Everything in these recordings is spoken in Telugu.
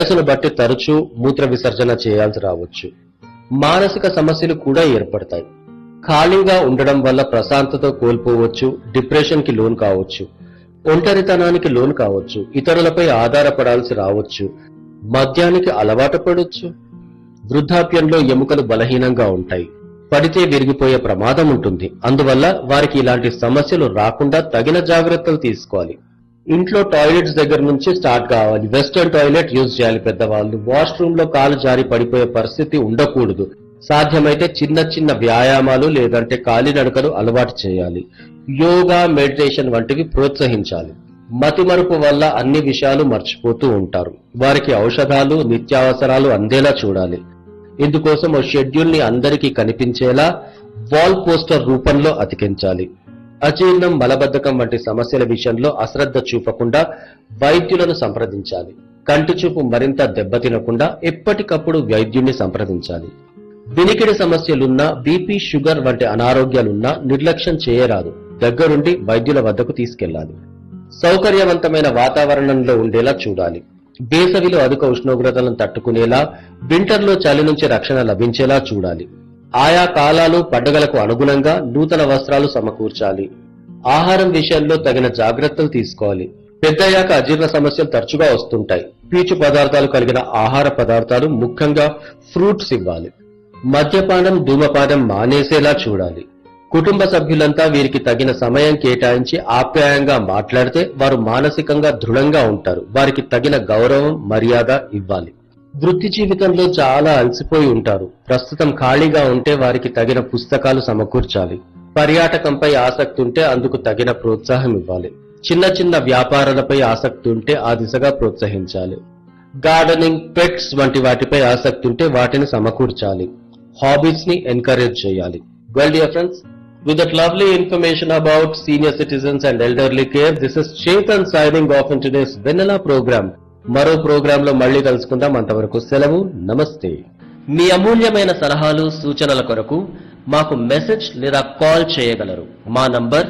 వయసును బట్టి తరచూ మూత్ర విసర్జన చేయాల్సి రావచ్చు మానసిక సమస్యలు కూడా ఏర్పడతాయి ఖాళీగా ఉండడం వల్ల ప్రశాంతత కోల్పోవచ్చు డిప్రెషన్ కి లోన్ కావచ్చు ఒంటరితనానికి లోన్ కావచ్చు ఇతరులపై ఆధారపడాల్సి రావచ్చు మద్యానికి అలవాటు పడవచ్చు వృద్ధాప్యంలో ఎముకలు బలహీనంగా ఉంటాయి పడితే విరిగిపోయే ప్రమాదం ఉంటుంది అందువల్ల వారికి ఇలాంటి సమస్యలు రాకుండా తగిన జాగ్రత్తలు తీసుకోవాలి ఇంట్లో టాయిలెట్స్ దగ్గర నుంచి స్టార్ట్ కావాలి వెస్టర్న్ టాయిలెట్ యూజ్ చేయాలి పెద్దవాళ్ళు వాష్రూమ్ లో కాలు జారి పడిపోయే పరిస్థితి ఉండకూడదు సాధ్యమైతే చిన్న చిన్న వ్యాయామాలు లేదంటే కాలినడకలు అలవాటు చేయాలి యోగా మెడిటేషన్ వంటివి ప్రోత్సహించాలి మతిమరుపు వల్ల అన్ని విషయాలు మర్చిపోతూ ఉంటారు వారికి ఔషధాలు నిత్యావసరాలు అందేలా చూడాలి ఇందుకోసం ఓ షెడ్యూల్ ని అందరికీ కనిపించేలా వాల్ పోస్టర్ రూపంలో అతికించాలి అజీర్ణం మలబద్ధకం వంటి సమస్యల విషయంలో అశ్రద్ధ చూపకుండా వైద్యులను సంప్రదించాలి కంటి చూపు మరింత దెబ్బతినకుండా ఎప్పటికప్పుడు వైద్యుణ్ణి సంప్రదించాలి వినికిడి సమస్యలున్నా బీపీ షుగర్ వంటి అనారోగ్యాలున్నా నిర్లక్ష్యం చేయరాదు దగ్గరుండి వైద్యుల వద్దకు తీసుకెళ్లాలి సౌకర్యవంతమైన వాతావరణంలో ఉండేలా చూడాలి వేసవిలో అధిక ఉష్ణోగ్రతలను తట్టుకునేలా వింటర్లో చలి నుంచి రక్షణ లభించేలా చూడాలి ఆయా కాలాలు పండుగలకు అనుగుణంగా నూతన వస్త్రాలు సమకూర్చాలి ఆహారం విషయంలో తగిన జాగ్రత్తలు తీసుకోవాలి పెద్దయ్యాక అజీర్ణ సమస్యలు తరచుగా వస్తుంటాయి పీచు పదార్థాలు కలిగిన ఆహార పదార్థాలు ముఖ్యంగా ఫ్రూట్స్ ఇవ్వాలి మద్యపానం ధూమపానం మానేసేలా చూడాలి కుటుంబ సభ్యులంతా వీరికి తగిన సమయం కేటాయించి ఆప్యాయంగా మాట్లాడితే వారు మానసికంగా దృఢంగా ఉంటారు వారికి తగిన గౌరవం మర్యాద ఇవ్వాలి వృత్తి జీవితంలో చాలా అలసిపోయి ఉంటారు ప్రస్తుతం ఖాళీగా ఉంటే వారికి తగిన పుస్తకాలు సమకూర్చాలి పర్యాటకంపై ఆసక్తి ఉంటే అందుకు తగిన ప్రోత్సాహం ఇవ్వాలి చిన్న చిన్న వ్యాపారాలపై ఆసక్తి ఉంటే ఆ దిశగా ప్రోత్సహించాలి గార్డెనింగ్ పెట్స్ వంటి వాటిపై ఆసక్తి ఉంటే వాటిని సమకూర్చాలి హాబీస్ ని ఎంకరేజ్ చేయాలి well dear friends with that lovely information about senior citizens and elderly care this is Chetan signing off in today's Vanilla program మరో ప్రోగ్రామ్ లో మళ్ళీ కలుసుకుందాం అంతవరకు సెలవు నమస్తే మీ అమూల్యమైన సలహాలు సూచనల కొరకు మాకు మెసేజ్ లేదా కాల్ చేయగలరు మా నంబర్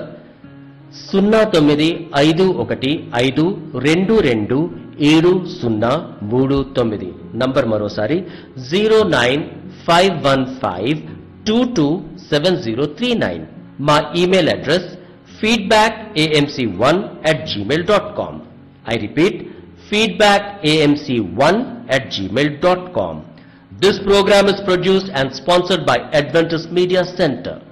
సున్నా తొమ్మిది ఐదు ఒకటి ఐదు రెండు రెండు ఏడు సున్నా మూడు తొమ్మిది నంబర్ మరోసారి zero nine five one five two two seven zero three nine మా email address feedback AMC one at Gmail dot com I repeat feedback AMC one at Gmail dot com This program is produced and sponsored by Adventist Media Center.